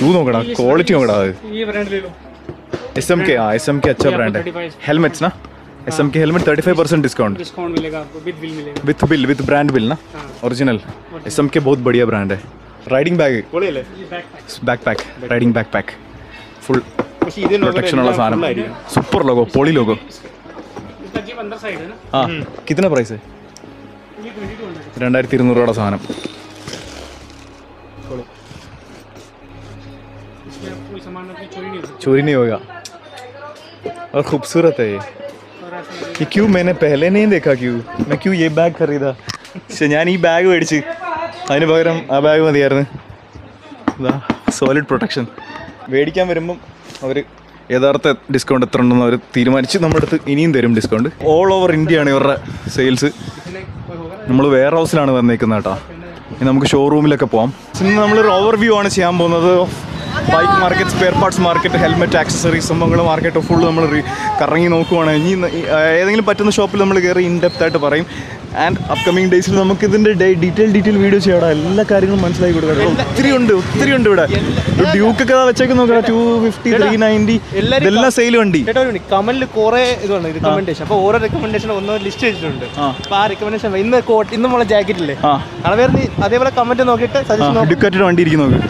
Shoe നോക്കടാ quality നോക്കടാ അത് ये ब्रांड ले लो एस एम के हाँ एस एम के अच्छा ये आपको ब्रांड है 35 हेलमेट्स ना S M K helmet thirty five percent discount discount मिलेगा आपको विद बिल मिलेगा with bill with brand bill ना हाँ। ओरिजिनल एस एम के बहुत बढ़िया ब्रांड है राइडिंग बैग പൊളിയല്ലേ ये back pack back pack riding back pack full പക്ഷേ ഇത് പ്രൊട്ടക്ഷൻ ഉള്ള സാധനം സൂപ്പർ ലോഗോ പൊളി ലോഗോ इसका जीप अंदर साइड है ना ആ കിतना പ്രൈസ് ये ट्वेंटी टू हंड्रेड രണ്ടായിരത്തി ഇരുന്നൂറ് രൂപയുടെ സാധനം इसमें आप कोई सामान अपनी चोरी नहीं हो सकती चोरी नहीं होगा और खूबसूरत है ये और ऐसा लगेगा ये क्यों मैंने पहले नहीं देखा क्यों मैं क्यों ये ബാഗ് खरीदा പക്ഷെ ഞാൻ ഈ ബാഗ് മേടിച്ച് അതിന് പകരം ആ ബാഗ് മതിയായിരുന്നു ഇതാ സോളിഡ് പ്രൊട്ടക്ഷൻ മേടിക്കാൻ വരുമ്പം അവർ യഥാർത്ഥ ഡിസ്കൗണ്ട് എത്ര ഉണ്ടെന്ന് അവർ തീരുമാനിച്ച് നമ്മുടെ അടുത്ത് ഇനിയും തരും ഡിസ്കൗണ്ട് ഓൾ ഓവർ ഇന്ത്യയാണ് ഇവരുടെ സെയിൽസ് इसमें कोई होगा ना നമ്മൾ വെയർ ഹൗസിലാണ് വന്നേക്കുന്നത് കേട്ടോ ഇനി നമുക്ക് ഷോറൂമിലൊക്കെ പോവാം ഇന്ന് നമ്മളൊരു ഓവർ വ്യൂ ആണ് ചെയ്യാൻ പോകുന്നത് bike market spare parts market helmet accessories സംഭവങ്ങൾ മാർക്കറ്റ് ഫുൾ നമ്മൾ re- കറങ്ങി നോക്കുവാണ് ഇനി ന- ഈ, ആ, ഏതെങ്കിലും പറ്റുന്ന ഷോപ്പിൽ നമ്മൾ കയറി ഇൻ ഡെപ്ത് ആയിട്ട് പറയും ആൻഡ് അപ്കമിങ് ഡേയ്സിൽ നമുക്ക് ഇതിൻ്റെ ഡീറ്റെയിൽ ഡീറ്റെയിൽ വീഡിയോ ചെയ്യണം എല്ലാ കാര്യങ്ങളും മനസ്സിലാക്കി കൊടുക്കണം ഒത്തിരി ഉണ്ട് ഒത്തിരി ഉണ്ട് ഇവിടെ ഡ്യൂക്കൊക്കെ വെച്ചേക്ക് നോക്കണം ടു ഫിഫ്റ്റി ത്രീ നയൻറ്റി എല്ലാരും ഇതെല്ലാം സെയിൽ വണ്ടി ചേട്ടാ ഒരു കമന്റിൽ കുറെ ഇതുണ്ട് റിക്കമെൻഡേഷൻ അപ്പോൾ ഓരോ റിക്കമെൻഡേഷൻ ഒന്ന് ലിസ്റ്റ് ചെയ്തിട്ടുണ്ട് ആ. അപ്പോൾ ആ റിക്കമെൻഡേഷൻ ഇന്ന് കോട്ട് ഇന്ന് നമ്മളെ ജാക്കറ്റ് ഇല്ലേ ആ അളവേർ നീ അതേപോലെ കമന്റ് നോക്കിയിട്ട് സജഷൻ നോക്കി ഡുക്കാറ്റിയുടെ വണ്ടി ഇരിക്കുന്നു നോക്ക്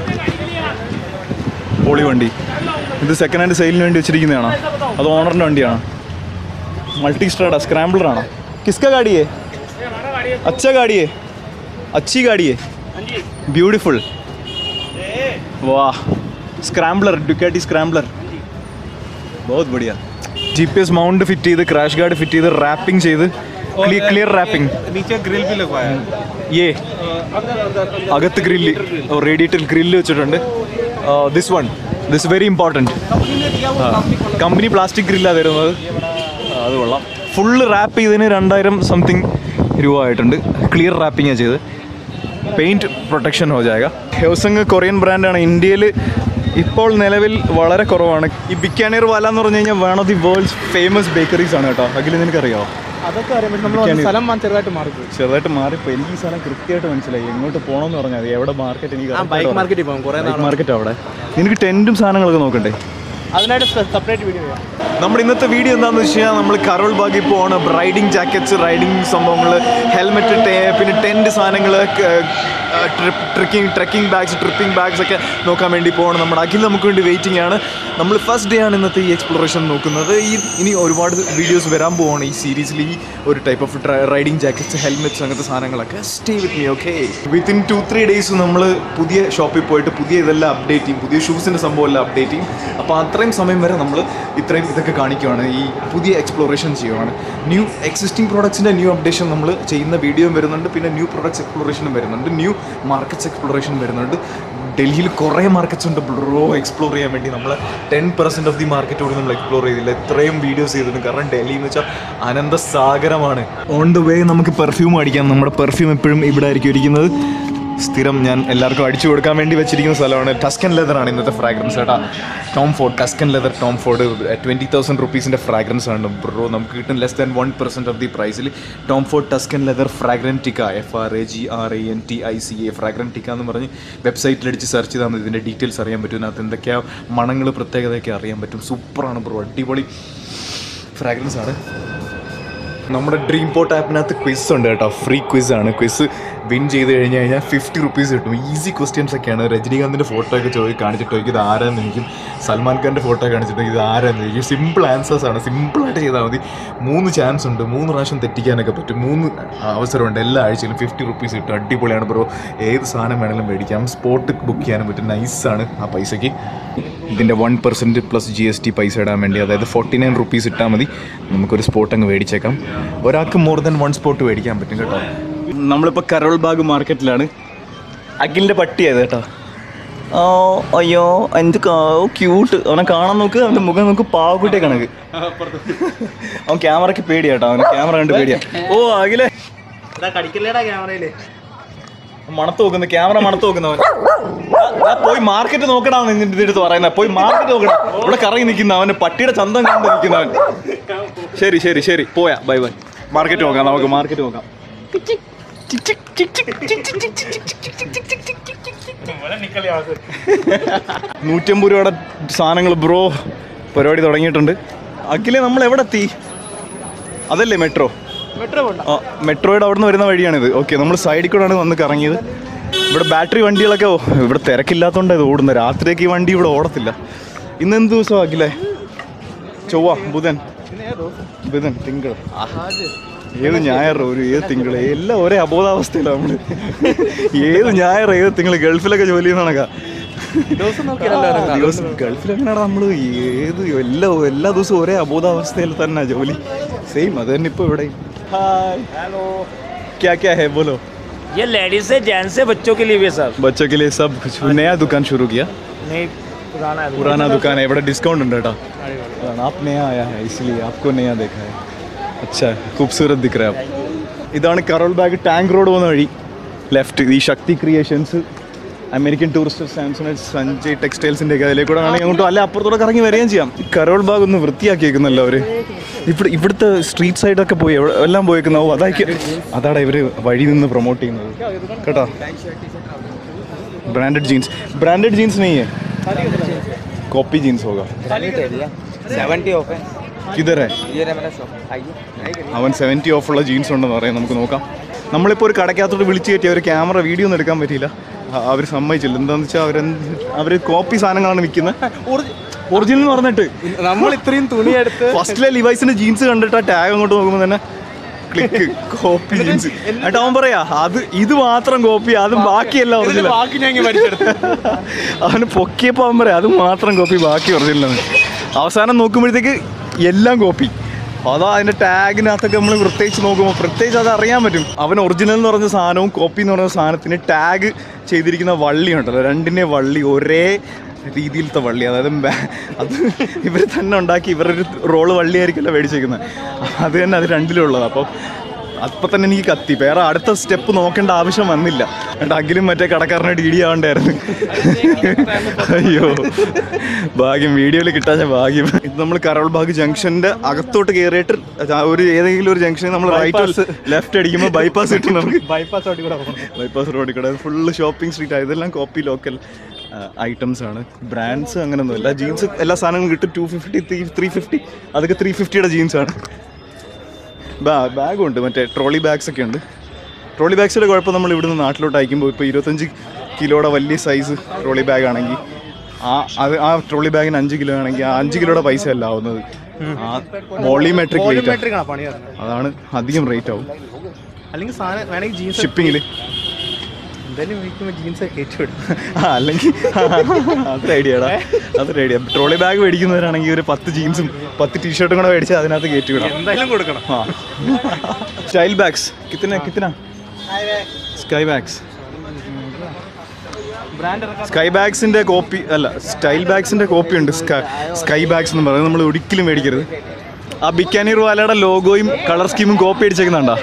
പൊളി വണ്ടി ഇത് സെക്കൻഡ് ഹാൻഡ് സെയിലിന് വേണ്ടി വെച്ചിരിക്കുന്നതാണോ അത് ഓണറിൻ്റെ വണ്ടിയാണോ മൾട്ടി സ്ട്രാഡ സ്ക്രാമ്പിളറാണോ കിസ്ക ഗാഡിയേ അച്ഛ ഗാഡിയേ അച്ചി ഗാഡിയേ ബ്യൂട്ടിഫുൾ വാ സ്ക്രാംബ്ലർ ഡുക്കാറ്റി സ്ക്രാംബ്ലർ ബഹുത് ബടിയ G P S mount fit ചെയ്ത് ക്രാഷ് ഗാർഡ് ഫിറ്റ് ചെയ്ത് റാപ്പിംഗ് ചെയ്ത് ക്ലിയർ റാപ്പിംഗ് नीचे ग्रिल भी लगवाया ഏ അകത്ത് ഗ്രില്ല് റേഡിയേറ്റർ ഗ്രില്ല് വെച്ചിട്ടുണ്ട് this one this very important company plastic ഗ്രില്ലാണ് തരുന്നത് ആ, അത് കൊള്ളാം ഫുള്ള് റാപ്പ് ചെയ്തതിന് രണ്ടായിരം സംതിങ് രൂപ ആയിട്ടുണ്ട് ക്ലിയർ റാപ്പിംഗാണ് ചെയ്ത് പെയിൻറ്റ് പ്രൊട്ടക്ഷൻ ഹോ ജായക ഹെവസങ് കൊറിയൻ ബ്രാൻഡാണ് ഇന്ത്യയിൽ ഇപ്പോൾ നിലവിൽ വളരെ കുറവാണ് ഈ ബിക്കാനീർ വാല എന്ന് പറഞ്ഞു കഴിഞ്ഞാൽ one of the world's famous bakeries ആണ് കേട്ടോ അഖിൽ നിനക്കറിയാമോ അതൊക്കെ അറിയാം പക്ഷെ നമ്മൾ വന്ന സ്ഥലം മാ- ചെറുതായിട്ട് മാറിപ്പോയി ചെറുതായിട്ട് മാറിപ്പോ എനിക്ക് ഈ സ്ഥലം കൃത്യമായിട്ട് മനസ്സിലായി എങ്ങോട്ട് പോകണമെന്ന് പറഞ്ഞാൽ മതി എവിടെ മാർക്കറ്റ് എനിക്ക് ആ ബൈക്ക് മാർക്കറ്റിൽ പോകും കുറേ നാൾ മാർക്കറ്റ് അവിടെ നിനക്ക് ടെന്റും സാധനങ്ങളൊക്കെ നോക്കണ്ടേ അതിനായിട്ട് സെപ്പറേറ്റ് വീഡിയോ ചെയ്യാം നമ്മുടെ ഇന്നത്തെ വീഡിയോ എന്താണെന്ന് വെച്ച് കഴിഞ്ഞാൽ നമ്മൾ കരോൾ ബാഗിൽ പോവാണ് റൈഡിങ് ജാക്കറ്റ്സ് റൈഡിങ് സംഭവങ്ങൾ ഹെൽമെറ്റ് പിന്നെ ടെൻറ്റ് സാധനങ്ങൾ trekking trekking bags tripping bags ഒക്കെ നോക്കാൻ വേണ്ടി പോവാണ് നമ്മുടെ അഖിൽ നമുക്ക് വേണ്ടി വെയിറ്റിംഗ് ആണ് നമ്മൾ ഫസ്റ്റ് ഡേ ആണ് ഇന്നത്തെ ഈ എക്സ്പ്ലോറേഷൻ നോക്കുന്നത് ഈ ഇനി ഒരുപാട് വീഡിയോസ് വരാൻ പോവാണ് ഈ സീരീസിൽ ഈ ഒരു type of riding jackets helmets അങ്ങനത്തെ സാധനങ്ങളൊക്കെ stay with me okay within two three days നമ്മൾ പുതിയ ഷോപ്പിൽ പോയിട്ട് പുതിയ ഇതെല്ലാം അപ്ഡേറ്റ് ചെയ്യും പുതിയ ഷൂസിൻ്റെ സംഭവം എല്ലാം അപ്ഡേറ്റ് ചെയ്യും അപ്പോൾ അത്രയും സമയം വരെ നമ്മൾ ഇത്രയും ഇതൊക്കെ കാണിക്കുവാണ് ഈ പുതിയ എക്സ്പ്ലോറേഷൻ ചെയ്യുവാണ് ന്യൂ എക്സിസ്റ്റിംഗ് പ്രോഡക്ട്സിൻ്റെ ന്യൂ അപ്ഡേഷൻ നമ്മൾ ചെയ്യുന്ന വീഡിയോയും വരുന്നുണ്ട് പിന്നെ ന്യൂ പ്രോഡക്ട്സ് എക്സ്പ്ലോറേഷനും വരുന്നുണ്ട് ന്യൂ മാർക്കറ്റ്സ് എക്സ്പ്ലോറേഷൻ വരുന്നുണ്ട് ഡൽഹിയിൽ കുറേ മാർക്കറ്റ്സ് ഉണ്ട് ബ്രോ എക്സ്പ്ലോർ ചെയ്യാൻ വേണ്ടി നമ്മൾ ten percent of the market കൂടി നമ്മൾ എക്സ്പ്ലോർ ചെയ്തില്ല ഇത്രയും വീഡിയോസ് ചെയ്തിട്ടുണ്ട് കാരണം ഡൽഹി എന്ന് വെച്ചാൽ അനന്ത സാഗരമാണ് ഓൺ ദ വേ നമുക്ക് പെർഫ്യൂം അടിക്കാം നമ്മുടെ പെർഫ്യൂം എപ്പോഴും ഇവിടെ ആയിരിക്കും ഇരിക്കുന്നത് സ്ഥിരം ഞാൻ എല്ലാവർക്കും അടിച്ചു കൊടുക്കാൻ വേണ്ടി വെച്ചിരിക്കുന്ന സ്ഥലമാണ് ടസ്കൻ ലെതർ ആണ് ഇന്നത്തെ ഫ്രാഗ്രൻസ് കേട്ടാ Tom Ford Tuscan leather Tom Ford twenty thousand റുപ്പീസിൻ്റെ ഫ്രാഗ്രൻസ് ആണ് ബ്രോ നമുക്ക് കിട്ടും less than one percent of the പ്രൈസിൽ Tom Ford Tuscan leather Fragrantica F R A G R A N T I C A Fragrantica എന്ന് പറഞ്ഞ് വെബ്സൈറ്റിൽ അടിച്ച് search ചെയ്താൽ മതി ഇതിൻ്റെ ഡീറ്റെയിൽസ് അറിയാൻ പറ്റും ഇതിനകത്ത് എന്തൊക്കെയാണ് മണങ്ങൾ പ്രത്യേകതയൊക്കെ അറിയാൻ പറ്റും സൂപ്പറാണ് ബ്രോ അടിപൊളി ഫ്രാഗ്രൻസ് ആണ് നമ്മുടെ ഡ്രീം പോട്ട് ആപ്പിനകത്ത് ക്വിസ് ഉണ്ട് കേട്ടോ ഫ്രീ ക്വിസ് ആണ് ക്വിസ് വിൻ ചെയ്ത് കഴിഞ്ഞ് കഴിഞ്ഞാൽ ഫിഫ്റ്റി റുപ്പീസ് കിട്ടും ഈസി ക്വസ്റ്റ്യൻസ് ഒക്കെയാണ് രജനീകാന്തിൻ്റെ ഫോട്ടോ ഒക്കെ ചോദി കാണിച്ചിട്ട് ചോദിക്കും ഇത് ആരാന്ന് എനിക്കും സൽമാൻ ഖാൻ്റെ ഫോട്ടോ കാണിച്ചിട്ട് ഇത് ആരാന്ന് ചോദിക്കും സിമ്പിൾ ആൻസേഴ്സ് ആണ് സിമ്പിളായിട്ട് ചെയ്താൽ മതി മൂന്ന് ചാൻസ് ഉണ്ട് മൂന്ന് പ്രാവശ്യം തെറ്റിക്കാനൊക്കെ പറ്റും മൂന്ന് അവസരമുണ്ട് എല്ലാ ആഴ്ചയിലും ഫിഫ്റ്റി റുപ്പീസ് കിട്ടും അടിപൊളിയാണ് ബ്രോ ഏത് സാധനം വേണമെങ്കിലും മേടിക്കാം സ്പോട്ട് ബുക്ക് ചെയ്യാനും പറ്റും നൈസാണ് ആ പൈസയ്ക്ക് ഇതിൻ്റെ one percent plus G S T പൈസ ഇടാൻ വേണ്ടി അതായത് ഫോർട്ടി നയൻ റുപ്പീസ് ഇട്ടാൽ മതി നമുക്കൊരു സ്പോട്ട് അങ്ങ് മേടിച്ചേക്കാം ഒരാൾക്ക് മോർ ദൻ വൺ സ്പോട്ട് മേടിക്കാൻ പറ്റും കേട്ടോ നമ്മളിപ്പോൾ കരോൾ ബാഗ് മാർക്കറ്റിലാണ് അഖിലിൻ്റെ പട്ടിയായത് കേട്ടോ ഓ അയ്യോ എന്ത് ക്യൂട്ട് അവനെ കാണാൻ നോക്ക് അവൻ്റെ മുഖം നോക്ക് പാവക്കുട്ടിയെ കണക്ക് അവൻ ക്യാമറയ്ക്ക് പേടിയാ കേട്ടോ അവന് ക്യാമറ കണ്ട് പേടിയാ ഓ അഖിലേ കടിക്കല്ലേടാ ക്യാമറയില് മണത്ത് നോക്കുന്ന ക്യാമറ മണത്ത് നോക്കുന്നവൻ ആ, ആ, പോയി മാർക്കറ്റ് നോക്കടാ നിന്റെ അടുത്ത് പറയുന്ന പോയി മാർക്കറ്റ് നോക്കടാ ഇവിടെ കറങ്ങി നിൽക്കുന്ന അവന് പട്ടിയുടെ ചന്തം കണ്ട് നിൽക്കുന്നവൻ ശരി ശരി ശരി പോയാ ബൈ ബൈ മാർക്കറ്റ് നോക്കാം നമുക്ക് മാർക്കറ്റ് നോക്കാം നൂറ്റമ്പത് രൂപയുടെ സാധനങ്ങൾ ബ്രോ പരിപാടി തുടങ്ങിയിട്ടുണ്ട് അഖിലെ നമ്മൾ എവിടെ എത്തി അതല്ലേ മെട്രോ മെട്രോ പോണ്ട ആ മെട്രോയുടെ അവിടെ നിന്ന് വരുന്ന വഴിയാണിത് ഓക്കെ നമ്മൾ സൈഡിൽ കൂടെയാണ് വന്ന് കറങ്ങിയത് ഇവിടെ ബാറ്ററി വണ്ടികളൊക്കെ ഓ, ഇവിടെ തിരക്കില്ലാത്തതുകൊണ്ട് ഇത് ഓടുന്നത് രാത്രിയൊക്കെ ഈ വണ്ടി ഇവിടെ ഓടത്തില്ല ഇന്ന് എന്ത് ദിവസമാണ് അഖിലേ ചൊവ്വ ബുധൻ ബുധൻ തിങ്കൾ ഏത് ഞായർ ഒരു ഏത് തിങ്കൾ എല്ലാം ഒരേ അബോധാവസ്ഥയിലാണ് നമ്മള് ഏത് ഞായർ ഏത് തിങ്കൾ ഗൾഫിലൊക്കെ ജോലി ചെയ്യുന്ന ദിവസം നോക്കിയാലോ ദിവസം ഗൾഫിലെങ്ങനെയാണ് നമ്മൾ ഏത് എല്ലാ എല്ലാ ദിവസവും ഒരേ അബോധാവസ്ഥയിൽ തന്നെ ജോലി സെയിം അത് തന്നെ ഇപ്പോൾ ഇവിടെ ഹായ് ഹലോ क्या क्या है बोलो ये लेडीज है जेंट्स है बच्चों के लिए भी है सर बच्चों के लिए सब कुछ नया दुकान शुरू किया नहीं पुराना है पुराना दुकान है ഇവിടെ ഡിസ്കൗണ്ട് ഉണ്ട് കേട്ടോ അതാണ് ആപ്പ് നയാ ആയാ ഹൈ इसलिए आपको नया देखा है अच्छा है खूबसूरत दिख रहा है आप ഇതാണ് കറോൾ ബാഗ് ടാങ്ക് റോഡ് പോകുന്ന വഴി ലെഫ്റ്റ് ഈ Shakti creations American tourist Samson Sanjay ടെക്സ്റ്റൈൽസിൻ്റെ ഒക്കെ അതിലേക്കൂടെ വേണമെങ്കിൽ അങ്ങോട്ടും അല്ലെ അപ്പുറത്തോടെ കറങ്ങി വരികയും ചെയ്യാം ഈ കരോൾ ബാഗ് ഒന്ന് വൃത്തിയാക്കിയേക്കുന്നല്ലോ അവർ ഇവിടെ ഇവിടുത്തെ സ്ട്രീറ്റ് സൈഡൊക്കെ പോയി എവിടെ- എല്ലാം പോയേക്കുന്ന ഓ അതാക്കി അതാണ് ഇവർ വഴി നിന്ന് പ്രൊമോട്ട് ചെയ്യുന്നത് കേട്ടോ ब्रांडेड जीन्स ब्रांडेड जीन्स नहीं है कॉपी जीन्स होगा സെവൻറ്റി ഓഫ് किधर है അവൻ സെവൻറ്റി ഓഫുള്ള ജീൻസ് ഉണ്ടെന്ന് പറയാം നമുക്ക് നോക്കാം നമ്മളിപ്പോൾ ഒരു കടക്കകത്തോട്ട് വിളിച്ച് കയറ്റി അവർ ക്യാമറ വീഡിയോ ഒന്നും എടുക്കാൻ പറ്റിയില്ല അവർ സമ്മതിച്ചില്ല എന്താണെന്ന് വെച്ചാൽ അവർ അവർ കോപ്പി സാധനങ്ങളാണ് വിൽക്കുന്നത് ഒറിജിനൽ എന്ന് പറഞ്ഞിട്ട് നമ്മൾ ഇത്രയും തുണിയെടുത്ത് ഫസ്റ്റിലെ ലിവൈസിന്റെ ജീൻസ് കണ്ടിട്ട് ആ ടാഗ് അങ്ങോട്ട് നോക്കുമ്പോൾ തന്നെ ക്ലിക്ക് കോപ്പി ജീൻസ് എന്നിട്ട് അവൻ പറയാ അത് ഇത് മാത്രം കോപ്പി അത് ബാക്കിയല്ല ഒറിജിനൽ ബാക്കി ഞാൻ ഇങ്ങ് വലിച്ചെടുത്തു അവന് പൊക്കിയപ്പോൾ അവൻ പറയാം അത് മാത്രം കോപ്പി ബാക്കി ഒറിജിനലാണ് അവസാനം നോക്കുമ്പോഴത്തേക്ക് എല്ലാം കോപ്പി അതാ അതിൻ്റെ ടാഗിനകത്തൊക്കെ നമ്മൾ പ്രത്യേകിച്ച് നോക്കുമ്പോൾ പ്രത്യേകിച്ച് അത് അറിയാൻ പറ്റും അവൻ ഒറിജിനൽ എന്ന് പറഞ്ഞ സാധനവും കോപ്പി എന്ന് പറഞ്ഞ സാധനത്തിന് ടാഗ് ചെയ്തിരിക്കുന്ന വള്ളി ഉണ്ടല്ലോ രണ്ടിൻ്റെ വള്ളി ഒരേ രീതിയിലത്തെ വള്ളി അതായത് ബാ- അത് ഇവർ തന്നെ ഉണ്ടാക്കി ഇവരൊരു റോള് വള്ളിയായിരിക്കുമല്ലോ മേടിച്ചേക്കുന്നത് അത് തന്നെ അത് രണ്ടിലുള്ളത് അപ്പോൾ അപ്പം തന്നെ എനിക്ക് കത്തി വേറെ അടുത്ത സ്റ്റെപ്പ് നോക്കേണ്ട ആവശ്യം വന്നില്ല എന്നിട്ട് അഖിലും മറ്റേ കടക്കാരനെ ഡി ഡി ആവണ്ടായിരുന്നു അയ്യോ ഭാഗ്യം വീഡിയോയിൽ കിട്ടാൻ ഭാഗ്യം ഇത് നമ്മൾ കരോൾ ബാഗ് ജംഗ്ഷന്റെ അകത്തോട്ട് കയറിയിട്ട് ആ ഒരു ഏതെങ്കിലും ഒരു ജംഗ്ഷനിൽ നമ്മൾ റൈറ്റ് ലെഫ്റ്റ് അടിക്കുമ്പോൾ ബൈപ്പാസ് കിട്ടും നമുക്ക് ബൈപ്പാസ് ഓടി കൂടെ പോകണം ബൈപ്പാസ് റോഡിൽ കൂടെ ഫുള്ള് ഷോപ്പിംഗ് സ്ട്രീറ്റ് ഇതെല്ലാം കോപ്പി ലോക്കൽ ഐറ്റംസ് ആണ് ബ്രാൻഡ്സ് അങ്ങനെയൊന്നുമില്ല ജീൻസ് എല്ലാ സാധനങ്ങളും കിട്ടും ടു ഫിഫ്റ്റി ത്രീ ഫിഫ്റ്റി അതൊക്കെ ത്രീ ഫിഫ്റ്റിയുടെ ജീൻസ് ആണ് ബാ ബാഗും ഉണ്ട് മറ്റേ ട്രോളി ബാഗ്സ് ഒക്കെ ഉണ്ട് ട്രോളി ബാഗ്സിൻ്റെ കുഴപ്പം നമ്മൾ ഇവിടുന്ന് നാട്ടിലോട്ട് അയക്കുമ്പോൾ ഇപ്പോൾ ഇരുപത്തഞ്ച് കിലോയുടെ വലിയ സൈസ് ട്രോളി ബാഗ് ആണെങ്കിൽ ആ അത് ആ ട്രോളി ബാഗിന് അഞ്ച് കിലോ ആണെങ്കിൽ ആ അഞ്ച് കിലോയുടെ പൈസ അല്ല ആവുന്നത് ആ വോളിമെട്രിക് റേറ്റ് വോളിയോമെട്രിക് ആണ് പണി വരുന്നത് അതാണ് അധികം റേറ്റ് ആവും അല്ലെങ്കിൽ സാധനം വേണമെങ്കിൽ ജീൻസ് ഷിപ്പിങ്ങിൽ എന്തായാലും മേടിക്കുമ്പോൾ ജീൻസ് കയറ്റി വിടും ആ അല്ലെങ്കിൽ അതൊരു ഐഡിയടാ അതൊരു ഐഡിയ ട്രോളി ബാഗ് മേടിക്കുന്നവരാണെങ്കിൽ ഒരു പത്ത് ജീൻസും പത്ത് ടീഷർട്ടും കൂടെ മേടിച്ച് അതിനകത്ത് കയറ്റി വിടാം എന്തായാലും കൊടുക്കണം ആ സ്റ്റൈൽ ബാഗ്സ് കിത്തന കിത്തന സ്കൈ ബാഗ്സ് ബ്രാൻഡ് ഇറക്കാൻ സ്കൈ ബാഗ്സിന്റെ കോപ്പി അല്ല സ്റ്റൈൽ ബാഗ്സിന്റെ കോപ്പി ഉണ്ട് സ്കൈ ബാഗ്സ് എന്ന് പറയുന്നത് നമ്മൾ ഒരിക്കലും മേടിക്കരുത് ആ ബിക്കാനീർ വാലയുടെ ലോഗോയും കളർ സ്കീമും കോപ്പി അടിച്ചേക്കുന്നുണ്ടോ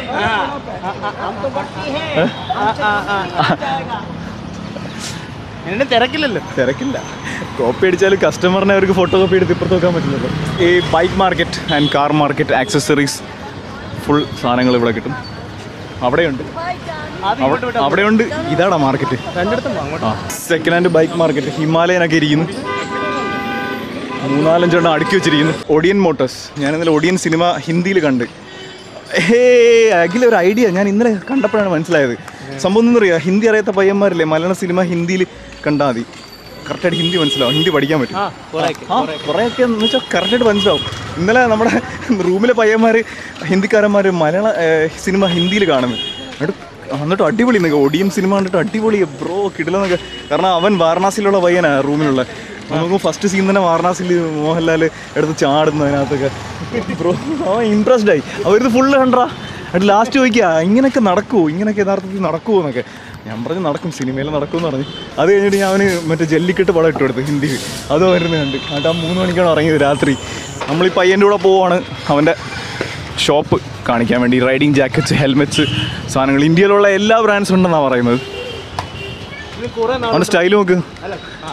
എന്നെ തിരക്കില്ലല്ലോ തിരക്കില്ല കോപ്പി അടിച്ചാൽ കസ്റ്റമറിനെ അവർക്ക് ഫോട്ടോ കോപ്പി എടുത്ത് ഇപ്പുറത്ത് വെക്കാൻ പറ്റില്ലല്ലോ ഈ bike market and car market accessories full സാധനങ്ങൾ ഇവിടെ കിട്ടും അവിടെയുണ്ട് അവിടെ- അവിടെയുണ്ട് ഇതാടാ മാർക്കറ്റ് രണ്ടിടത്തും അങ്ങോട്ട് ആ സെക്കൻഡ് ഹാൻഡ് ബൈക്ക് മാർക്കറ്റ് ഹിമാലയനൊക്കെ ഇരിക്കുന്നു മൂന്നാലഞ്ചെണ്ണം അടുക്കി വെച്ചിരിക്കുന്നു ഒഡിയൻ മോട്ടോഴ്സ് ഞാൻ ഇന്നലെ ഒഡിയൻ സിനിമ ഹിന്ദിയിൽ കണ്ട് ഹേ അഖില ഒരു ഐഡിയ ഞാൻ ഇന്നലെ കണ്ടപ്പോഴാണ് മനസ്സിലായത് സംഭവം ഒന്നും അറിയാം ഹിന്ദി അറിയാത്ത പയ്യന്മാരില്ലേ മലയാള സിനിമ ഹിന്ദിയിൽ കണ്ടാൽ മതി കറക്റ്റായിട്ട് ഹിന്ദി മനസ്സിലാവും ഹിന്ദി പഠിക്കാൻ പറ്റും ആ കുറേയൊക്കെ ആ കുറേയൊക്കെ എന്ന് വെച്ചാൽ കറക്റ്റായിട്ട് മനസ്സിലാവും ഇന്നലെ നമ്മുടെ റൂമിലെ പയ്യന്മാർ ഹിന്ദിക്കാരന്മാർ മലയാള ഏഹ്, സിനിമ ഹിന്ദിയിൽ കാണുന്നു എന്നിട്ട് എന്നിട്ട് അടിപൊളി എന്നൊക്കെ ഒടിയൻ സിനിമ കണ്ടിട്ട് അടിപൊളി ബ്രോ കിടിലെന്നൊക്കെ കാരണം അവൻ വാരണാസിയിലുള്ള പയ്യനാ റൂമിലുള്ള നമുക്ക് ഫസ്റ്റ് സീൻ തന്നെ വാരണാസിയിൽ മോഹൻലാൽ എടുത്ത് ചാടുന്നു അതിനകത്തൊക്കെ ബ്രോ അവൻ ഇമ്പ്രസ്ഡ് ആയി അവരിത് ഫുള്ള് കണ്ടാ എന്നിട്ട് ലാസ്റ്റ് ചോദിക്കുക ഇങ്ങനെയൊക്കെ നടക്കുമോ ഇങ്ങനെയൊക്കെ യഥാർത്ഥത്തിൽ നടക്കുമോ എന്നൊക്കെ ഞാൻ പറഞ്ഞു നടക്കും സിനിമയിൽ നടക്കുമെന്ന് പറഞ്ഞു അത് കഴിഞ്ഞിട്ട് ഞാൻ അവന് മറ്റേ ജല്ലിക്കെട്ട് പടം ഇട്ട് കൊടുത്തു ഹിന്ദിയിൽ അത് വരുന്ന കണ്ട് എന്നിട്ട് ആ മൂന്ന് മണിക്കാണ് ഇറങ്ങിയത് രാത്രി നമ്മൾ ഈ പയ്യൻ്റെ കൂടെ പോവാണ് അവൻ്റെ ഷോപ്പ് കാണിക്കാൻ വേണ്ടി റൈഡിങ് ജാക്കറ്റ്സ് ഹെൽമെറ്റ്സ് സാധനങ്ങൾ ഇന്ത്യയിലുള്ള എല്ലാ ബ്രാൻഡ്സും ഉണ്ടെന്നാണ് പറയുന്നത് ഇത് കുറേ നാൾ അവൻ്റെ സ്റ്റൈൽ നോക്ക് അല്ല ആ.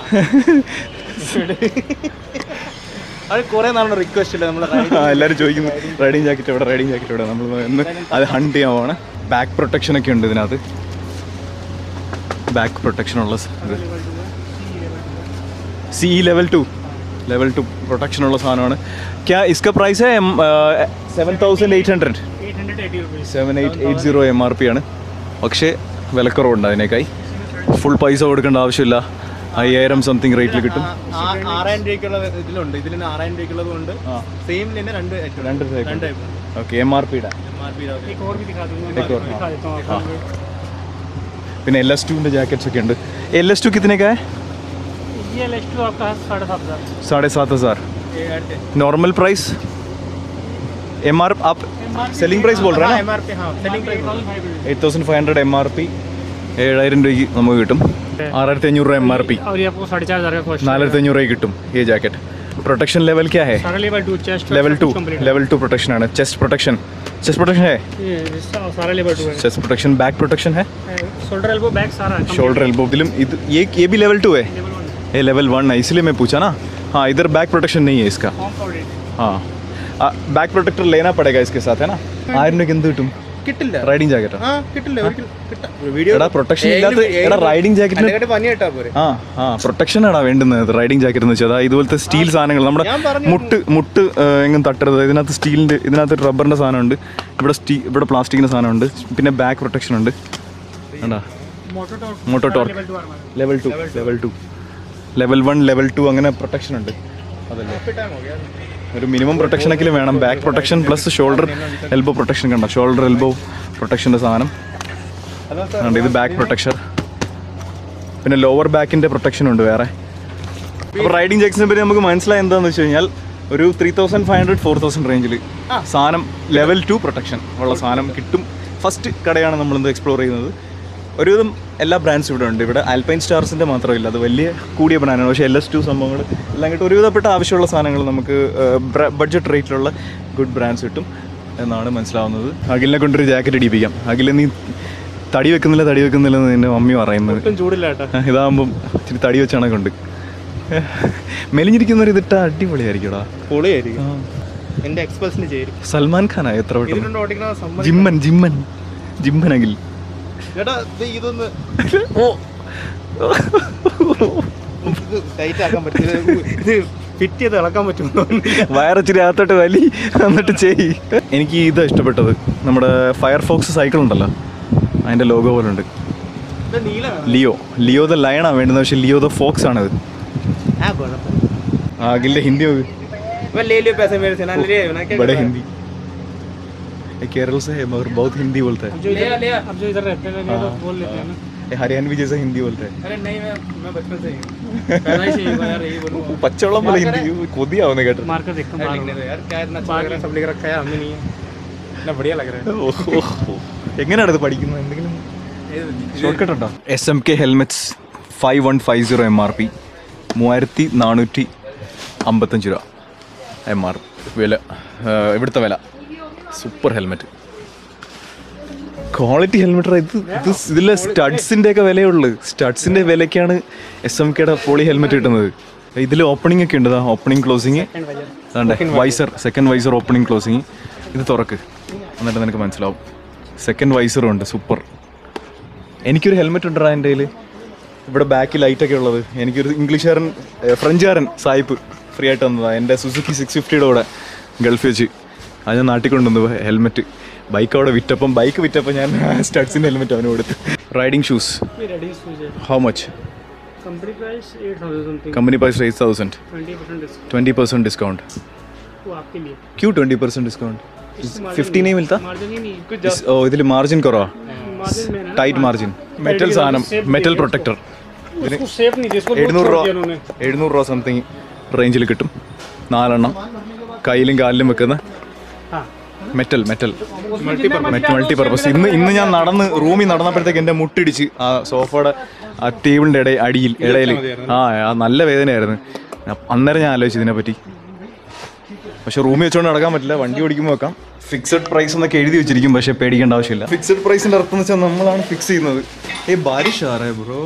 അത് കുറേ നാളുടെ റിക്വസ്റ്റ് ഇല്ല നമ്മളെ ആ, എല്ലാവരും ചോദിക്കുന്നു റൈഡിങ് ജാക്കറ്റ് എവിടെ റൈഡിങ് ജാക്കറ്റ് എവിടെ നമ്മൾ എന്ന് അത് ഹണ്ട് ചെയ്യാൻ പോവാണ് ബാക്ക് പ്രൊട്ടക്ഷൻ ഒക്കെ ഉണ്ട് ഇതിനകത്ത് ബാക്ക് പ്രൊട്ടക്ഷൻ ഉള്ള സ് ഇത് C level two level two protection ഉള്ള സാധനമാണ് ക്യാ ഇസ്ക price seven thousand eight hundred eight hundred eighty rupees seven eight eight zero M R P ആണ് പക്ഷേ വിലക്കുറവുണ്ട് അതിനേക്കായി ഫുൾ പൈസ കൊടുക്കേണ്ട ആവശ്യമില്ല അയ്യായിരം സംതിങ് റേറ്റിൽ കിട്ടും ആറായിരം രൂപയ്ക്കുള്ള ഇതിലുണ്ട് ഇതിൽ തന്നെ ആറായിരം രൂപയ്ക്കുള്ളത് കൊണ്ട് സെയിം തന്നെ രണ്ട് item. രണ്ട് type രണ്ട് ഉണ്ട്. ടൈപ്പ് ഓക്കെ എം ആർ പിയുടെ एक और भी दिखा दूंगा एक और, मैं दिखा देता हूँ आपको പിന്നെ എൽ എസ് ടുവിൻ്റെ ജാക്കറ്റ്സ് ഒക്കെ ഉണ്ട് എൽ എസ് ടു കിतने ये एल आपका है साढ़े सात हज़ार साढ़े सात हज़ार नॉर्मल प्राइस एम आर आप സെല്ലിംഗ് പ്രൈസ് ബോൾ റേ एम आर पी हाँ selling price eight thousand five hundred M R P ഏഴായിരം രൂപയ്ക്ക് നമുക്ക് കിട്ടും ആറായിരത്തി അഞ്ഞൂറ് രൂപ എം ആർ പി और ये आपको साढ़े चार हज़ार का कॉस्ट നാലായിരത്തി അഞ്ഞൂറ് രൂപയ്ക്ക് കിട്ടും ഈ ജാക്കറ്റ് പ്രൊട്ടക്ഷൻ ലെവൽ क्या है सारा level two chest level two level two protection ആണ് ചെസ്റ്റ് പ്രൊട്ടക്ഷൻ ചെസ്റ്റ് പ്രൊട്ടക്ഷൻ है सारा लेवल टू है ചെസ്റ്റ് പ്രൊട്ടക്ഷൻ ബാക്ക് പ്രൊട്ടക്ഷൻ है शोल्डर एल्बो बैक सारा है शोल्डर एल्बो दिलम इध- ये ये भी लेवल टू है लेवल वन ये लेवल वन है इसलिए मैं पूछा ना हाँ इधर बैक प्रोटेक्शन नहीं है इसका फॉर्म कवर्डेड हाँ बैक प्रोटेक्टर लेना पड़ेगा इसके साथ है ना ആയിരം രൂപയ്ക്ക് എന്ത് കിട്ടും കിട്ടില്ല റൈഡിങ് ജാക്കറ്റ് ആ കിട്ടില്ല ഒരിക്കലും കിട്ടാ വീഡിയോ എടാ പ്രൊട്ടക്ഷൻ ഇല്ലാത്ത എടാ റൈഡിങ് ജാക്കറ്റിന് അതിനെക്കാട്ടി പനി കേട്ടാ പോരെ ആ ആ പ്രൊട്ടക്ഷൻ ആടാ വേണ്ടുന്നത് റൈഡിങ് ജാക്കറ്റ് എന്ന് വെച്ചാൽ അതാ ഇതുപോലത്തെ സ്റ്റീൽ സാധനങ്ങൾ നമ്മുടെ ഞാൻ പറഞ്ഞു. മുട്ട് മുട്ട് ഏഹ്, എങ്ങും തട്ടരുത് ഇതിനകത്ത് സ്റ്റീലിൻ്റെ ഇതിനകത്ത് റബ്ബറിൻ്റെ സാധനമുണ്ട് ഇവിടെ സ്റ്റീ ഇവിടെ പ്ലാസ്റ്റിക്കിൻ്റെ സാധനമുണ്ട് പിന്നെ ബാക്ക് പ്രൊട്ടക്ഷൻ ഉണ്ട് കണ്ടാ moto torque moto torque level two armour level two level two level one level two അങ്ങനെ പ്രൊട്ടക്ഷൻ ഉണ്ട് അതല്ലേ ടൈം हो गया ഒരു മിനിമം പ്രൊട്ടക്ഷനൊക്കെ വേണം back protection plus shoulder elbow protection കണ്ട ഷോൾഡർ എൽബോ പ്രൊട്ടക്ഷൻ്റെ സാധനം ഉണ്ട് ഇത് ബാക്ക് പ്രൊട്ടക്ഷൻ പിന്നെ ലോവർ ബാക്കിൻ്റെ പ്രൊട്ടക്ഷൻ ഉണ്ട് വേറെ അപ്പോൾ റൈഡിങ് ജാക്സിനെ പറ്റി നമുക്ക് മനസ്സിലായ എന്താണെന്ന് വെച്ച് കഴിഞ്ഞാൽ ഒരു three thousand five hundred four thousand റേഞ്ചിൽ സാധനം ലെവൽ ടു പ്രൊട്ടക്ഷൻ ഉള്ള സാധനം കിട്ടും ഫസ്റ്റ് കടയാണ് നമ്മളിന്ന് എക്സ്പ്ലോർ ചെയ്യുന്നത് ഒരുവിധം എല്ലാ ബ്രാൻഡ്സും ഇവിടെ ഉണ്ട് ഇവിടെ ആൽപൈൻ സ്റ്റാർസിൻ്റെ മാത്രമില്ല അത് വലിയ കൂടിയ ബ്രാൻഡാണ് പക്ഷേ എൽ എസ് ടു സംഭവങ്ങൾ എല്ലാം കിട്ടും ഒരുവിധപ്പെട്ട ആവശ്യമുള്ള സാധനങ്ങൾ നമുക്ക് ബഡ്ജറ്റ് റേറ്റിലുള്ള ഗുഡ് ബ്രാൻഡ്സ് കിട്ടും എന്നാണ് മനസ്സിലാവുന്നത് അഖിലിനെ കൊണ്ടൊരു ജാക്കറ്റ് ഇടിപ്പിക്കാം അഖിലെ നീ തടി വെക്കുന്നില്ല തടി വെക്കുന്നില്ല എന്ന് നിന്റെ മമ്മി പറയുന്നത് ഒട്ടും ചൂടില്ല കേട്ടോ ഇതാകുമ്പം ഇച്ചിരി തടി വെച്ചാണ് കൊണ്ട് മെലിഞ്ഞിരിക്കുന്നവർ ഇതിട്ട അടിപൊളിയായിരിക്കുംടാ പൊളിയായിരിക്കും എന്റെ എക്സ്പൾസിന് ചേരും സൽമാൻ ഖാനാ എത്ര പെട്ടെന്ന് ഇതിലുണ്ട് ഓടിക്കണ സമ്മതി ജിമ്മൻ ജിമ്മൻ ജിമ്മനകിൽ ചേട്ടാ ഇത് ഇതൊന്ന് ഇത് ടൈറ്റ് ആക്കാൻ പറ്റില്ല ഇത് ഫിറ്റ് ചെയ്ത് ഇളക്കാൻ പറ്റുമോ വയറച്ചിരി അകത്തോട്ട് വലി എന്നിട്ട് ചെയ് എനിക്ക് ഇത് ഇഷ്ടപ്പെട്ടത് നമ്മുടെ ഫയർഫോക്സ് സൈക്കിൾ ഉണ്ടല്ലോ അതിൻ്റെ ലോഗോ പോലെ ഉണ്ട് ഇത് നീലമാണ് ലിയോ ലിയോ ദ ലയണാണ് വേണ്ടുന്നത് പക്ഷേ ലിയോ ദ ഫോക്സ് ആണത് ആ കുഴപ്പമില്ല ആ അഖിലിൻ്റെ ഹിന്ദി നോക്ക് वो ले लियो पैसे मेरे से ना ले लियो ना क्या बड़े कर रहा है? हिंदी ये केरल से है मगर बहुत हिंदी बोलता अब जो इधर अब जो इधर रहते हैं तो बोल लेते हैं ना है ये हरियाणवी जैसा हिंदी बोलता है अरे नहीं मैं मैं बचपन से ही हूँ पैदा ही से ही हुआ यार यही बोलूँगा പച്ചവെള്ളം പോലെ ഹിന്ദി കൊതിയാവുന്ന കേട്ടോ मार कर देखता हूँ बाहर लिखने दो यार क्या इतना अच्छा लग रहा है सब लिख रखा है हमें नहीं है इतना बढ़िया लग रहा है എങ്ങനെയാണ് ഇത് പഠിക്കുന്നത് എന്തെങ്കിലും ये- ഷോർട്ട് കട്ട് ഉണ്ടോ S M K helmets five one five zero M R P മൂവായിരത്തി നാനൂറ്റി അമ്പത്തഞ്ച് രൂപ എം ആർ വില ആ, ഇവിടുത്തെ വില സൂപ്പർ ഹെൽമെറ്റ് ക്വാളിറ്റി ഹെൽമെറ്റ് ഇത് ഇത് ഇതിലെ സ്റ്റഡ്സിൻ്റെ ഒക്കെ വിലയുള്ളു സ്റ്റഡ്സിൻ്റെ വിലയ്ക്കാണ് എസ് എം കെയുടെ പോളി ഹെൽമെറ്റ് കിട്ടുന്നത് ഇതിൽ ഓപ്പണിംഗ് ഒക്കെ ഉണ്ട് ഓപ്പണിംഗ് ക്ലോസിങ് അതാണ്ട് visor second visor opening closing ഇത് തുറക്ക് എന്നിട്ട് നിനക്ക് മനസ്സിലാവും സെക്കൻഡ് വൈസറും ഉണ്ട് സൂപ്പർ എനിക്കൊരു ഹെൽമെറ്റ് ഉണ്ടോ എൻ്റെ കയ്യിൽ ഇവിടെ ബാക്കിൽ ലൈറ്റൊക്കെ ഉള്ളത് എനിക്കൊരു ഇംഗ്ലീഷുകാരൻ ഏ, ഫ്രഞ്ചുകാരൻ സായിപ്പ് ഫ്രീ ആയിട്ട് തന്നതാണ് എൻ്റെ സുസുക്കി സിക്സ് ഫിഫ്റ്റിയുടെ കൂടെ ഗൾഫ് വെച്ച് അത് ഞാൻ നാട്ടിൽ കൊണ്ടുവന്നു ഹെൽമെറ്റ് ബൈക്ക് അവിടെ വിറ്റപ്പം ബൈക്ക് വിറ്റപ്പം ഞാൻ സ്റ്റഡ്സിൻ്റെ ഹെൽമെറ്റ് അവന് കൊടുത്തു റൈഡിങ് ഷൂസ് ये रेडी शूज है how much company price eight thousand something company price eight thousand twenty percent discount twenty percent discount वो आपके लिए क्यों ट्वेंटी परसेंट डिस्काउंट ഫിഫ്റ്റി नहीं मिलता मार्जिन ही नहीं कुछ इस- ഓ ഇതിൽ മാർജിൻ കുറവാ मार्जिन में है ना ടൈറ്റ് മാർജിൻ മെറ്റൽ സാധനം മെറ്റൽ പ്രൊട്ടക്ടർ उसको सेफ नहीं थी इसको बहुत എഴുന്നൂറ് छोड़ രൂപ दिया उन्होंने എഴുന്നൂറ് രൂപ സംതിങ് റേഞ്ചിൽ കിട്ടും നാലെണ്ണം കയ്യിലും കാലിലും വെക്കുന്ന हाँ മെറ്റൽ മെറ്റൽ മെറ്റ് മൾട്ടി പർപ്പസ് ഇന്ന് ഇന്ന് ഞാൻ നടന്ന് റൂമിൽ നടന്നപ്പോഴത്തേക്ക് എൻ്റെ മുട്ടിടിച്ച് ആ സോഫയുടെ ആ ടേബിളിൻ്റെ ഇടയിൽ അടിയിൽ ഇടയിൽ ആ ആ നല്ല വേദനയായിരുന്നു അ- അന്നേരം ഞാൻ ആലോചിച്ചു ഇതിനെപ്പറ്റി പക്ഷെ റൂമിൽ വെച്ചുകൊണ്ട് നടക്കാൻ പറ്റില്ല വണ്ടി ഓടിക്കുമ്പോൾ വെക്കാം ഫിക്സഡ് പ്രൈസ് എന്നൊക്കെ എഴുതി വെച്ചിരിക്കും പക്ഷെ പേടിക്കേണ്ട ആവശ്യമില്ല ഫിക്സഡ് പ്രൈസിന്റെ അർത്ഥം എന്ന് വെച്ചാൽ നമ്മളാണ് ഫിക്സ് ചെയ്യുന്നത് ഏ ബാരിഷ് ആറേ ബ്രോ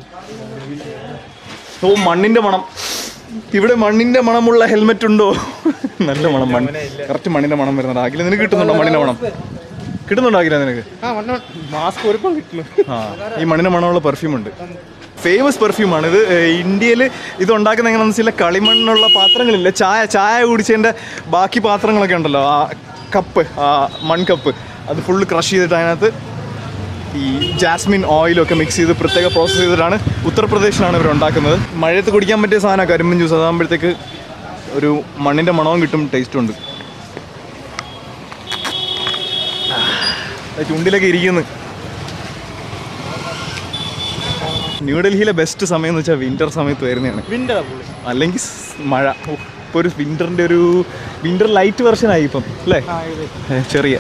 ഓ മണ്ണിന്റെ മണം ഇവിടെ മണ്ണിന്റെ മണമുള്ള ഹെൽമെറ്റ് ഉണ്ടോ നല്ല മണം മണ്ണ് കറക്റ്റ് മണ്ണിന്റെ മണം വരുന്നുണ്ട് അഖില നിനക്ക് കിട്ടുന്നുണ്ടോ മണ്ണിന്റെ മണം കിട്ടുന്നുണ്ടാകില്ല നിനക്ക് ആ വണ്ണ മാസ്ക് ഒരുപ്പം കിട്ടുന്നു ആ ഈ മണ്ണിന് മണമുള്ള പെർഫ്യൂം ഉണ്ട് ഫേമസ് പെർഫ്യൂമാണ് ഇത് ഇന്ത്യയിൽ ഇത് ഉണ്ടാക്കുന്ന എങ്ങനെയാണെന്ന് വെച്ചാൽ കളിമണ്ണുള്ള പാത്രങ്ങളില്ല ചായ ചായ കുടിച്ചതിൻ്റെ ബാക്കി പാത്രങ്ങളൊക്കെ ഉണ്ടല്ലോ ആ കപ്പ് ആ മൺകപ്പ് അത് ഫുള്ള് ക്രഷ് ചെയ്തിട്ട് അതിനകത്ത് ഈ ജാസ്മിൻ ഓയിലൊക്കെ മിക്സ് ചെയ്ത് പ്രത്യേക പ്രോസസ്സ് ചെയ്തിട്ടാണ് ഉത്തർപ്രദേശിലാണ് ഇവർ ഉണ്ടാക്കുന്നത് മഴയത്ത് കുടിക്കാൻ പറ്റിയ സാധനമാണ് കരിമ്പൻ ജ്യൂസ് അതാകുമ്പോഴത്തേക്ക് ഒരു മണ്ണിൻ്റെ മണവും കിട്ടും ടേസ്റ്റും ഉണ്ട് ആ, ചുണ്ടിലൊക്കെ ഇരിക്കുന്നു ന്യൂഡൽഹിയിലെ ബെസ്റ്റ് സമയം എന്ന് വെച്ചാൽ വിന്റർ സമയത്ത് വരുന്നതാണ് വിൻ്റർ പുള്ളി അല്ലെങ്കിൽ സ് മഴ ഇപ്പോൾ ഒരു വിന്ററിൻ്റെ ഒരു വിന്റർ ലൈറ്റ് വെർഷൻ ആയി ഇപ്പം അല്ലേ ആ ഏകദേശം ഏ, ചെറിയ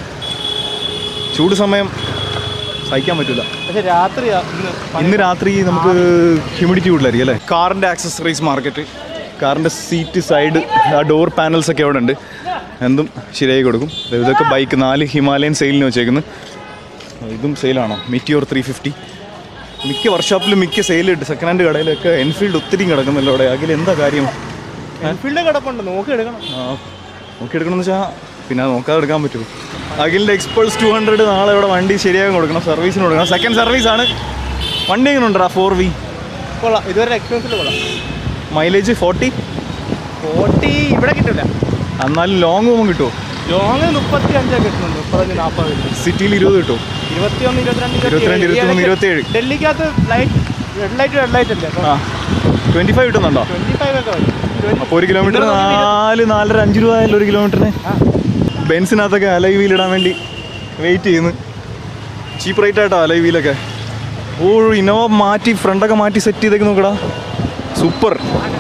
ചൂട് സമയം സഹിക്കാൻ പറ്റില്ല പക്ഷെ രാത്രിയാ ഇന്ന് ഇന്ന് രാത്രി നമുക്ക് ഹ്യൂമിഡിറ്റി കൂടുതലായിരിക്കും അല്ലേ കാറിൻ്റെ ആക്സസറീസ് മാർക്കറ്റ് കാറിൻ്റെ സീറ്റ് സൈഡ് ആ ഡോർ പാനൽസ് ഒക്കെ അവിടെ ഉണ്ട് എന്തും ശരിയായി കൊടുക്കും ദേ ഇതൊക്കെ ബൈക്ക് നാല് ഹിമാലയൻ സെയിലിന് വെച്ചേക്കുന്നു ഇതും സെയിലാണോ മിറ്റിയോർ ത്രീ ഫിഫ്റ്റി മിക്ക വർക്ക്ഷോപ്പിലും മിക്ക സെയിലുണ്ട് സെക്കൻഡ് ഹാൻഡ് കടയിലൊക്കെ എൻഫീൽഡ് ഒത്തിരി കിടക്കുന്നല്ലോ അവിടെ അതിൽ എന്താ കാര്യം എൻഫീൽഡ് കിടപ്പുണ്ട് നോക്കി എടുക്കണം ആ, നോക്കി എടുക്കണമെന്ന് വെച്ചാൽ പിന്നെ അത് നോക്കാതെ എടുക്കാൻ പറ്റുമോ അഖിലിൻ്റെ എക്സ്പൾസ് ടു ഹൺഡ്രഡ് നാളെ ഇവിടെ വണ്ടി ശരിയാകാൻ കൊടുക്കണം സർവീസിന് കൊടുക്കണം സെക്കൻഡ് സർവീസ് ആണ് വണ്ടി എങ്ങനെ ഉണ്ടോ ഫോർ വി കൊള്ളാം ഇതുവരെ എക്സ്പീരിയൻസിൽ കൊള്ളാം മൈലേജ് ഫോർട്ടി ഫോർട്ടി ഇവിടെ കിട്ടില്ല എന്നാലും ലോങ് പോകുമ്പോൾ കിട്ടുമോ ലോങ് മുപ്പത്തി അഞ്ചൊക്കെ കിട്ടുന്നുണ്ട് മുപ്പത്തഞ്ച് നാൽപ്പത് സിറ്റിയിൽ ഇരുപത് കിട്ടുമോ ഇരുപത്തിയൊന്ന് ഇരുപത്തിരണ്ട് ഇരുപത്തിരണ്ട്, ഇരുപത്തിമൂന്ന്, ഇരുപത്തിയേഴ്. ഡൽഹിക്കകത്ത് light red light red light അല്ലേ ആ ട്വൻറ്റി ഫൈവ് കിട്ടുന്നുണ്ടോ ട്വന്റി ഫൈവ് ഒക്കെ വരും Twenty- അപ്പോൾ ഒരു കിലോമീറ്റർ നാല് നാലര അഞ്ച് രൂപ ആയാലും ഒരു കിലോമീറ്ററിന് ആ. ബെൻസിനകത്തൊക്കെ അലൈ വീൽ ഇടാൻ വേണ്ടി വെയിറ്റ് ചെയ്യുന്നു ചീപ്പ് റേറ്റ് ആയിട്ടോ അലൈ വീലൊക്കെ ഓ ഇന്നോവ മാറ്റി ഫ്രണ്ടൊക്കെ മാറ്റി സെറ്റ് ചെയ്തേക്ക് നോക്കടാ സൂപ്പർ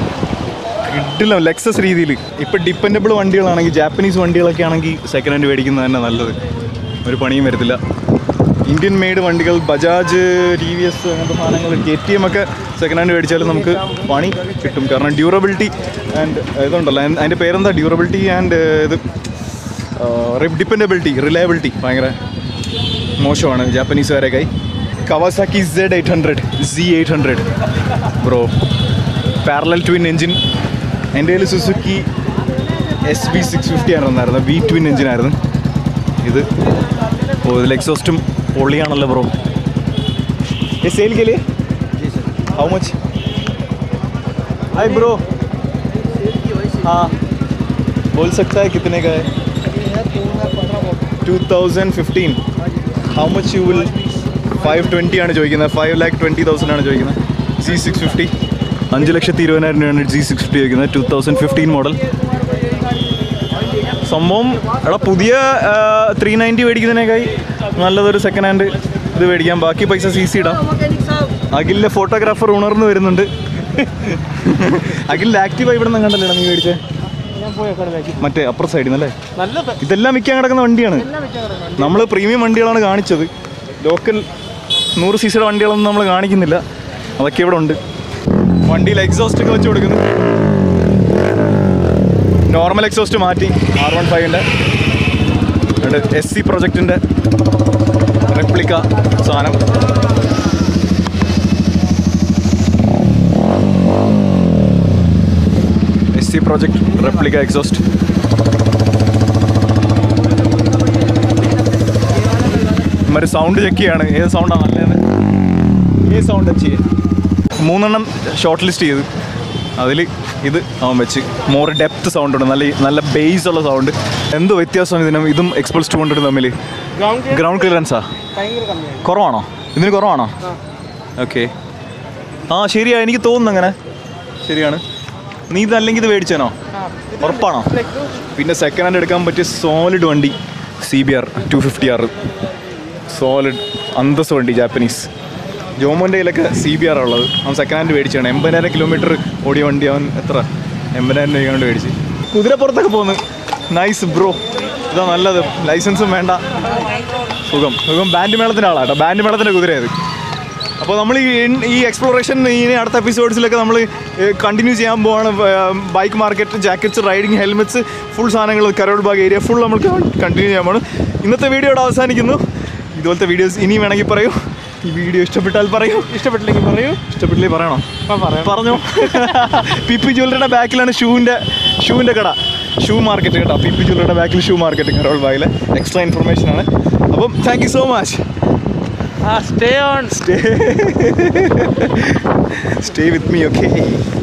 കിട്ടില്ല ലെക്സസ് രീതിയിൽ ഇപ്പം ഡിപ്പെൻഡബിൾ വണ്ടികളാണെങ്കിൽ ജാപ്പനീസ് വണ്ടികളൊക്കെ ആണെങ്കിൽ സെക്കൻഡ് ഹാൻഡ് മേടിക്കുന്നത് തന്നെ നല്ലത് ഒരു പണിയും വരത്തില്ല ഇന്ത്യൻ മെയ്ഡ് വണ്ടികൾ ബജാജ് ടി വി എസ് അങ്ങനത്തെ സാധനങ്ങൾ കെ ടി എം ഒക്കെ സെക്കൻഡ് ഹാൻഡ് മേടിച്ചാലും നമുക്ക് പണി കിട്ടും കാരണം ഡ്യൂറബിലിറ്റി ആൻഡ് ഇതുണ്ടല്ലോ അതിന് അതിൻ്റെ പേരെന്താ ഡ്യൂറബിലിറ്റി ആൻഡ് ഇത് ഡിപ്പെൻഡബിലിറ്റി റിലയബിലിറ്റി ഭയങ്കര മോശമാണ് ജാപ്പനീസുകാരൊക്കെ Kawasaki Z eight hundred C eight hundred bro parallel twin engine എൻ്റെ കയ്യിൽ Suzuki S B six fifty ആണ് വന്നായിരുന്നു വി ട്വിൻ എൻജിനായിരുന്നു ഇത് ഓ ഇതിൽ എക്സോസ്റ്റും പൊള്ളിയാണല്ലോ ബ്രോ ये सेल के लिए हाउ मच हाय ब्रो हाँ बोल सकता है कितने का है 2015 how much you will five twenty ആണ് ചോദിക്കുന്നത് ഫൈവ് ലാക്ക് ട്വൻറ്റി തൗസൻഡ് ആണ് ചോദിക്കുന്നത് ജി സിക്സ് ഫിഫ്റ്റി അഞ്ച് ലക്ഷത്തി ഇരുപതിനായിരം രൂപയാണ് ജി സിക്സ് ഫിഫ്റ്റി ചോദിക്കുന്നത് ടു തൗസൻഡ് ഫിഫ്റ്റീൻ മോഡൽ സംഭവം എടാ പുതിയ ത്രീ നയൻറ്റി മേടിക്കുന്നതിനേക്കായി നല്ലതൊരു സെക്കൻഡ് ഹാൻഡ് ഇത് മേടിക്കാം ബാക്കി പൈസ സി സി ഇടാം അഖിലിലെ ഫോട്ടോഗ്രാഫർ ഉണർന്നു വരുന്നുണ്ട് അഖിലിൽ ആക്റ്റീവ് ഇവിടെ നിന്ന് കണ്ടല്ലേ നീ മേടിച്ചേ ഞാൻ പോയി കടലാക്കി മറ്റേ അപ്പുറ സൈഡിൽ നിന്നല്ലേ നല്ല ബെ- ഇതെല്ലാം വിൽക്കാൻ കിടക്കുന്ന വണ്ടിയാണ് എല്ലാം വെച്ചാൽ കിടക്കണം നമ്മൾ പ്രീമിയം വണ്ടികളാണ് കാണിച്ചത് ലോക്കൽ നൂറ് സി സിയുടെ വണ്ടികളൊന്നും നമ്മൾ കാണിക്കുന്നില്ല അതൊക്കെ ഇവിടെ ഉണ്ട് വണ്ടിയിൽ എക്സോസ്റ്റ് ഒക്കെ വെച്ച് കൊടുക്കുന്നു നോർമൽ എക്സോസ്റ്റ് മാറ്റി ആർ വൺ ഫൈവിൻ്റെ എസ് സി പ്രൊജക്റ്റിൻ്റെ റെപ്ലിക്ക സാധനം S C project replica exhaust ഇമാര് സൗണ്ട് ചെക്ക് ചെയ്യാണ് ഏത് സൗണ്ടാണ് നല്ലത് ഏത് സൗണ്ട് ടച്ച് ചെയ്ത് മൂന്നെണ്ണം ഷോർട്ട് ലിസ്റ്റ് ചെയ്ത് അതിൽ ഇത് അവൻ വെച്ച് മോർ ഡെപ്ത് സൗണ്ട് ഉണ്ട് നല്ല നല്ല ബേസ് ഉള്ള സൗണ്ട് എന്തോ വ്യത്യാസമാണ് ഇതിനും ഇതും എക്സ്പൾസ് ടു ഹൺഡ്രഡ് തമ്മിൽ ഗ്രൗണ്ട് ക്ലിയർ ഗ്രൗണ്ട് ക്ലിയറൻസാ ഭയങ്കര കമ്മിയാണ് കുറവാണോ ഇതിന് കുറവാണോ ആ. ഓക്കെ ആ ശരിയാ എനിക്ക് തോന്നുന്നു അങ്ങനെ ശരിയാണ് നീ ഇത് അല്ലെങ്കിൽ ഇത് മേടിച്ചേനോ ആ ഉറപ്പാണോ പിന്നെ സെക്കൻഡ് ഹാൻഡ് എടുക്കാൻ പറ്റിയ സോളിഡ് വണ്ടി C B R two fifty ആറ് സോളിഡ് അന്തസ് വണ്ടി ജാപ്പനീസ് ജോമോൻ്റെ കയ്യിലൊക്കെ സി ബി ആർ ഉള്ളത് അവൻ സെക്കൻഡ് ഹാൻഡ് മേടിച്ചാണ് എൺപതിനായിരം കിലോമീറ്റർ ഓടിയ വണ്ടി അവൻ എത്ര എൺപതിനായിരം രൂപ കൊണ്ട് മേടിച്ച് കുതിരപ്പുറത്തൊക്കെ പോകുന്നു നൈസ് ബ്രോ ഇതാ നല്ലത് ലൈസൻസും വേണ്ട സുഖം സുഖം ബാൻഡ് മേളത്തിൻ്റെ ആളാട്ടോ ബാൻഡ് മേളത്തിൻ്റെ കുതിരയത് അപ്പോൾ നമ്മൾ ഈ ഈ എക്സ്പ്ലോറേഷൻ ഇനി അടുത്ത എപ്പിസോഡ്സിലൊക്കെ നമ്മൾ കണ്ടിന്യൂ ചെയ്യാൻ പോവാണ് bike market jackets riding helmets full സാധനങ്ങൾ കരോൾ ബാഗ് ഏരിയ ഫുൾ നമ്മൾ കണ്ടിന്യൂ ചെയ്യാൻ പോകണം ഇന്നത്തെ വീഡിയോ ഇവിടെ അവസാനിക്കുന്നു ഇതുപോലത്തെ വീഡിയോസ് ഇനി വേണമെങ്കിൽ പറയൂ ഈ വീഡിയോ ഇഷ്ടപ്പെട്ടാൽ പറയൂ ഇഷ്ടപ്പെട്ടില്ലെങ്കിൽ പറയൂ ഇഷ്ടപ്പെട്ടില്ലേ പറയണോ ആ പറയാം പറഞ്ഞോ പി പി ജ്വല്ലറിയുടെ ബാക്കിലാണ് ഷൂവിൻ്റെ ഷൂവിൻ്റെ കട ഷൂ മാർക്കറ്റ് കേട്ടോ പി പി ജ്വല്ലറിയുടെ ബാക്കിൽ ഷൂ മാർക്കറ്റ് കരോൾ ബാഗിൽ എക്സ്ട്രാ ഇൻഫർമേഷൻ ആണ് അപ്പം thank you so much stay on stay stay with me okay